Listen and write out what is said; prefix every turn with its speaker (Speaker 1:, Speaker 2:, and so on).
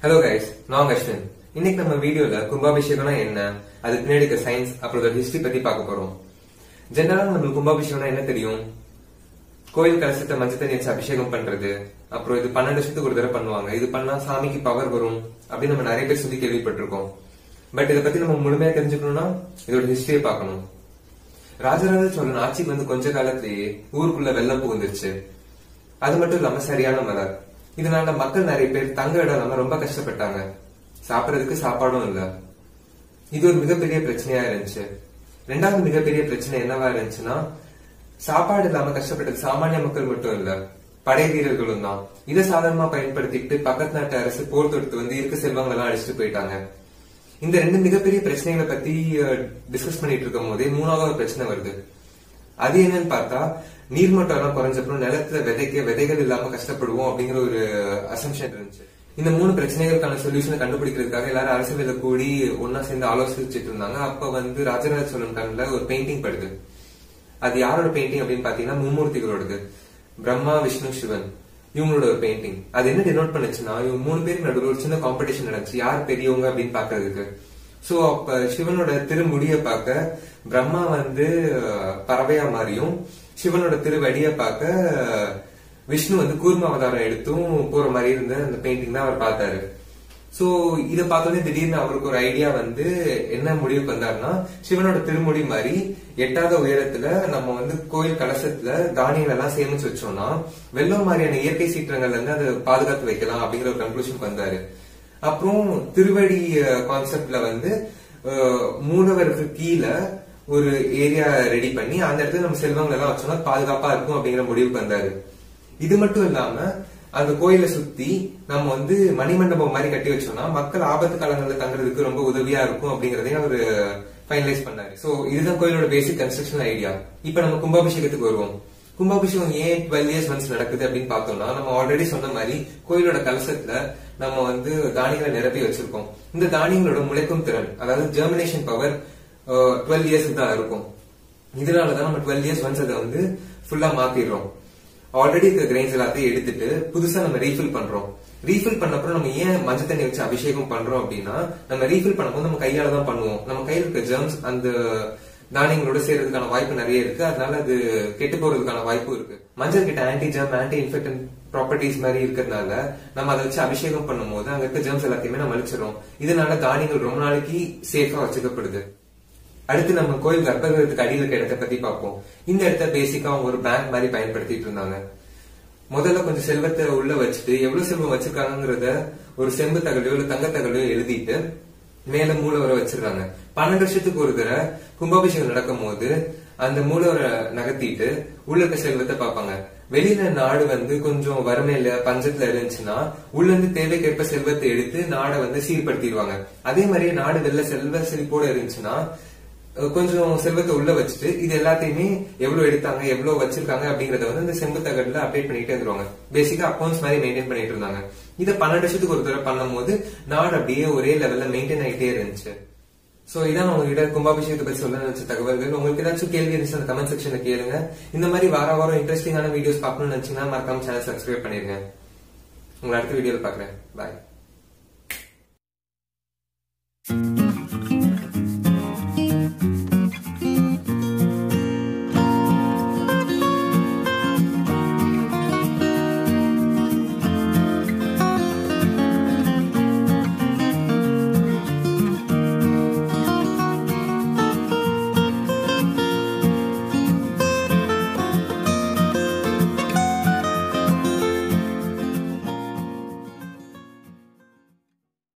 Speaker 1: hello guys நான் அஸ்வின் இன்னைக்கு நம்ம வீடியோல கும்பாபிஷேகம்னா என்ன அது பின்னாடி இருக்க சயின்ஸ் அப்புறம் அதோட ஹிஸ்டரி பத்தி பார்க்க போறோம் ஜெனரலா நம்மளுக்கு கும்பாபிஷேகம்னா என்ன தெரியும் கோயில் கலசத்தை மஞ்சள் தண்ணி வச்சு அபிஷேகம் பண்றது அப்புறம் இது பன்னெண்டு வருஷத்துக்கு ஒரு தடவை பண்ணுவாங்க இது பண்ணா சாமிக்கு பவர் வரும் அப்படின்னு நம்ம நிறைய பேர் சொல்லி கேள்விப்பட்டிருக்கோம் பட் இதை பத்தி நம்ம முழுமையா தெரிஞ்சுக்கணும்னா இதோட ஹிஸ்டரியை பார்க்கணும் ராஜராஜ சோழன் ஆட்சிக்கு வந்து கொஞ்ச காலத்திலேயே ஊருக்குள்ள வெள்ளம் புகுந்துருச்சு அது மட்டும் இல்லாம சரியான மழை இதனால மக்கள் நிறைய பேர் தங்க இடம் இல்லாம ரொம்ப கஷ்டப்பட்டாங்க சாப்பிடறதுக்கு சாப்பாடும் இல்ல இது ஒரு மிகப்பெரிய பிரச்சனையா இருந்துச்சு ரெண்டாவது மிகப்பெரிய பிரச்சனை என்னவா இருந்துச்சுன்னா சாப்பாடு இல்லாம கஷ்டப்பட்டது சாமானிய மக்கள் மட்டும் இல்ல படை வீரர்களும் தான் இதை சாதாரணமா பயன்படுத்திட்டு பக்கத்து நாட்டு அரசு போர் தொடுத்து வந்து இருக்க செல்வங்கள் எல்லாம் அடிச்சுட்டு போயிட்டாங்க இந்த ரெண்டு மிகப்பெரிய பிரச்சனைகளை பத்தி டிஸ்கஸ் பண்ணிட்டு இருக்கும் போதே மூணாவது ஒரு பிரச்சனை வருது அது என்னன்னு பார்த்தா நீர்மட்டம் எல்லாம் குறைஞ்சப்பறம் நிலத்துல விதைக்க விதைகள் இல்லாம கஷ்டப்படுவோம் அப்படிங்கிற ஒரு அசம்ஷன் இருந்துச்சு இந்த மூணு பிரச்சனைகளுக்கான சொல்யூஷனை கண்டுபிடிக்கிறதுக்காக எல்லாரும் அரசியல கூடி ஒன்னா சேர்ந்து ஆலோசிச்சுட்டு இருந்தாங்க அப்ப வந்து ராஜராஜ சோழன் கண்ணுல ஒரு பெயிண்டிங் படுது அது யாரோட பெயிண்டிங் அப்படின்னு பாத்தீங்கன்னா மும்மூர்த்திகளோடது பிரம்மா விஷ்ணு சிவன் இவங்களோட ஒரு பெயிண்டிங் அது என்ன டினோட் பண்ணுச்சுன்னா இவங்க மூணு பேருக்கு நடுவில் ஒரு சின்ன காம்படிஷன் நடந்துச்சு யார் பெரியவங்க அப்படின்னு பாக்குறதுக்கு சோ அப்ப சிவனோட திருமுடிய பார்க்க பிரம்மா வந்து அஹ், பறவையா மாறியும் சிவனோட திருவடிய பார்க்க அஹ், விஷ்ணு வந்து கூர்ம அவதாரம் எடுத்தும் போற மாதிரி இருந்த அந்த பெயிண்டிங் தான் அவர் பார்த்தாரு சோ இத பார்த்தோன்னே திடீர்னு அவருக்கு ஒரு ஐடியா வந்து என்ன முடிவுக்கு வந்தாருன்னா சிவனோட திருமுடி மாதிரி எட்டாத உயரத்துல நம்ம வந்து கோயில் கலசத்துல தானியங்கள் எல்லாம் சேமிச்சு வச்சோம்னா வெள்ளம் மாதிரியான இயற்கை சீற்றங்கள்ல இருந்து அதை பாதுகாத்து வைக்கலாம் அப்படிங்கிற ஒரு கன்க்ளூஷன் வந்தாரு அப்புறம் திருவடி கான்செப்ட்ல வந்து அஹ், மூலவருக்கு கீழே ஒரு ஏரியா ரெடி பண்ணி அந்த இடத்துல நம்ம செல்வங்கள் எல்லாம் வச்சோம்னா பாதுகாப்பா இருக்கும் அப்படிங்கிற முடிவுக்கு வந்தாரு இது மட்டும் இல்லாம அந்த கோயிலை சுத்தி நம்ம வந்து மணிமண்டபம் மாதிரி கட்டி வச்சோம்னா மக்கள் ஆபத்து காலங்கள்ல தங்குறதுக்கு ரொம்ப உதவியா இருக்கும் அப்படிங்கறதையும் அவரு ஃபைனலைஸ் பண்ணாரு சோ இதுதான் கோயிலோட பேசிக் கன்ஸ்ட்ரக்ஷன் ஐடியா இப்ப நம்ம கும்பாபிஷேகத்துக்கு வருவோம் கும்பாபிஷேகம் ஏன் டுவெல் இயர்ஸ் ஒன்ஸ் நடக்குது அப்படின்னு பார்த்தோம்னா நம்ம ஆல்ரெடி சொன்ன மாதிரி கோயிலோட கலசத்துல நம்ம வந்து தானியங்களை நிரப்பி வச்சிருக்கோம் இந்த தானியங்களோட முளைக்கும் திறன் அதாவது ஜெர்மினேஷன் பவர் டுவெல் இயர்ஸ்க்கு தான் இருக்கும் இதனாலதான் நம்ம டுவெல் இயர்ஸ் ஒன்ஸ் அதை வந்து ஃபுல்லா மாத்திடுறோம் ஆல்ரெடி இருக்க கிரெயின்ஸ் எல்லாத்தையும் எடுத்துட்டு புதுசா நம்ம ரீஃபில் பண்றோம் ரீஃபில் பண்ணப்பறம் நம்ம ஏன் மஞ்சள் தண்ணி வச்சு அபிஷேகம் பண்றோம் அப்படின்னா நம்ம ரீஃபில் பண்ணும்போது நம்ம கையால தான் பண்ணுவோம் நம்ம கையில் இருக்க ஜெர்ம்ஸ் அந்த தானியங்களோட சேர்றதுக்கான வாய்ப்பு நிறைய இருக்கு அதனால அது கெட்டு போறதுக்கான வாய்ப்பு இருக்கு மஞ்சள் கிட்ட anti germ anti infection properties மாதிரி இருக்கிறதுனால நம்ம அதை வச்சு அபிஷேகம் பண்ணும்போது அங்க இருக்க ஜெர்ம்ஸ் எல்லாத்தையுமே நம்ம அழிச்சிடும் இதனால தானியங்கள் ரொம்ப நாளைக்கு சேஃபா வச்சுக்கப்படுது அடுத்து நம்ம கோயில் கர்ப்பகிரகத்துக்கு அடியில் இருக்க இடத்தை பத்தி பார்ப்போம் இந்த இடத்த பேசிக்கா அவங்க ஒரு பேங்க் மாதிரி பயன்படுத்திட்டு இருந்தாங்க முதல்ல கொஞ்சம் செல்வத்தை உள்ள வச்சுட்டு எவ்வளவு செல்வம் வச்சிருக்காங்கிறத ஒரு செம்பு தகலையோ இல்ல தங்க தகலையோ எழுதிட்டு மேல மூலவரை வச்சிருக்காங்க பன்னெண்டு வருஷத்துக்கு ஒரு தடவை கும்பாபிஷேகம் நடக்கும் போது அந்த மூலவரை நகர்த்திட்டு உள்ள இருக்க செல்வத்தை பார்ப்பாங்க வெளியில நாடு வந்து கொஞ்சம் வறுமையில பஞ்சத்துல இருந்துச்சுன்னா உள்ள இருந்து தேவைக்கேற்ப செல்வத்தை எடுத்து நாடை வந்து சீர்படுத்திடுவாங்க அதே மாதிரியே நாடு வெளில செல்வ செழிப்போட இருந்துச்சுன்னா அஹ் கொஞ்சம் செல்வத்தை உள்ள வச்சுட்டு இது எல்லாத்தையுமே எவ்வளவு எடுத்தாங்க எவ்வளவு வச்சிருக்காங்க அப்படிங்கறத வந்து இந்த செம்பு தகடுல அப்டேட் பண்ணிட்டே இருந்துருவாங்க பேசிக்கா அக்கௌண்ட்ஸ் மாதிரி மெயின்டைன் பண்ணிட்டு இருந்தாங்க இதை பன்னெண்டு வருஷத்துக்கு ஒரு தடவை பண்ணும்போது நாடு அப்படியே ஒரே லெவல்ல மெயின்டைன் ஆயிட்டே இருந்துச்சு சோ இதான் நான் உங்ககிட்ட கும்பாபிஷேகத்தை பத்தி சொல்ல நினைச்ச தகவல்கள் உங்களுக்கு ஏதாச்சும் கேள்வி இருந்துச்சு அந்த கமெண்ட் செக்ஷன்ல கேளுங்க இந்த மாதிரி வார வாரம் இன்ட்ரெஸ்டிங்கான வீடியோஸ் பார்க்கணும்னு நினைச்சீங்கன்னா மறக்காம சேனல் சப்ஸ்கிரைப் பண்ணிருங்க உங்களை அடுத்த வீடியோல பாக்குறேன் பாய்